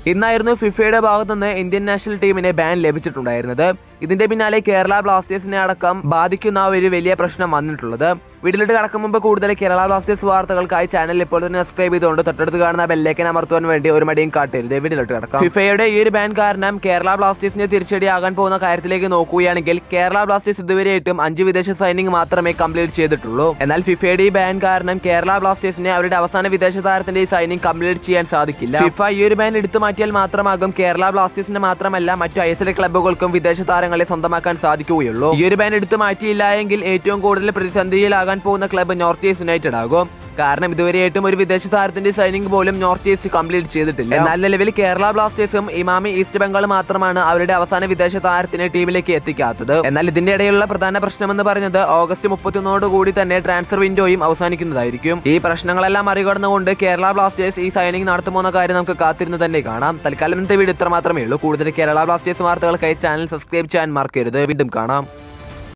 ഇന്നായിരുന്നു ഫിഫയുടെ ഭാഗത്തുനിന്ന് Indian national ടീമിന് ബാൻ ലഭിച്ചിട്ടുണ്ടായിരുന്നത് ഇതിന്റെ പിന്നാലെ കേരള ബ്ലാസ്റ്റേഴ്സിനെ അടക്കം ബാധിക്കുന്ന ഒരു വലിയ പ്രശ്നം വന്നിട്ടുള്ളത് വീട്ടിലിട്ട് കടക്കും മുമ്പ് കൂടുതൽ കേരള ബ്ലാസ്റ്റേഴ്സ് വാർത്തകൾക്കായി ചാനൽ ഇപ്പോൾ തന്നെ സബ്സ്ക്രൈബ് ചെയ്തുകൊണ്ട് തൊട്ടടുത്ത് കാണുന്ന ബെല്ലേക്കൻ അമർത്തുവാൻ വേണ്ടി ഒരു മടിയും കാട്ടരുത് വീട്ടിലിട്ട് കിടക്കാം ഫിഫയുടെ ഈ ഒരു ബാൻ കാരണം കേരള ബ്ലാസ്റ്റേഴ്സിന് തിരിച്ചടിയാകാൻ പോകുന്ന കാര്യത്തിലേക്ക് നോക്കുകയാണെങ്കിൽ കേരള ബ്ലാസ്റ്റേഴ്സ് ഇതുവരെയായിട്ടും അഞ്ച് വിദേശ സൈനിങ് മാത്രമേ കംപ്ലീറ്റ് ചെയ്തിട്ടുള്ളൂ എന്നാൽ ഫിഫയുടെ ഈ ബാൻ കാരണം കേരള ബ്ലാസ്റ്റേഴ്സിന് അവരുടെ അവസാന വിദേശ താരത്തിന്റെ ഈ സൈനിങ് കംപ്ലീറ്റ് ചെയ്യാൻ സാധിക്കില്ല ഫിഫ ഈ ഒരു ബാൻ എടുത്തു മാറ്റിയാൽ മാത്രമാകും കേരള ബ്ലാസ്റ്റേഴ്സിന് മാത്രമല്ല മറ്റു ഐ എസ് എൽ ക്ലബ്ബുകൾക്കും വിദേശ താരങ്ങളെ സ്വന്തമാക്കാൻ സാധിക്കുകയുള്ളൂ ഈ ഒരു ബാൻ എടുത്തു മാറ്റിയില്ല എങ്കിൽ ഏറ്റവും കൂടുതൽ പ്രതിസന്ധിയിലാകാൻ പോകുന്ന ക്ലബ്ബ് നോർത്ത് ഈസ്റ്റ് യുണൈറ്റഡ് ആകും കാരണം ഇതുവരെയായിട്ടും ഒരു വിദേശ താരത്തിന്റെ സൈനിങ് പോലും നോർത്ത് ഈസ്റ്റ് കംപ്ലീറ്റ് ചെയ്തിട്ടില്ല എന്നാൽ നിലവിൽ കേരള ബ്ലാസ്റ്റേഴ്സും ഇമാമി ഈസ്റ്റ് ബംഗാൾ മാത്രമാണ് അവരുടെ അവസാന വിദേശ താരത്തിനെ ടീമിലേക്ക് എത്തിക്കാത്തത് എന്നാൽ ഇതിന്റെ ഇടയിലുള്ള പ്രധാന പ്രശ്നമെന്ന് പറയുന്നത് ഓഗസ്റ്റ് മുപ്പത്തിയൊന്നോട് കൂടി തന്നെ ട്രാൻസ്ഫർ വിൻഡോയും അവസാനിക്കുന്നതായിരിക്കും ഈ പ്രശ്നങ്ങളെല്ലാം മറികടന്നുകൊണ്ട് കേരള ബ്ലാസ്റ്റേഴ്സ് ഈ സൈനിങ് നടത്തുമോ എന്ന കാര്യം നമുക്ക് കാത്തിരുന്ന് തന്നെ കാണാം തൽക്കാലം ഇന്നത്തെ വീഡിയോ ഇത്ര മാത്രമേ ഉള്ളൂ കൂടുതൽ കേരള ബ്ലാസ്റ്റേഴ്സ് വാർത്തകൾക്കായി ചാനൽ സബ്സ്ക്രൈബ് ചെയ്യാൻ മറക്കരുത് വീണ്ടും കാണാം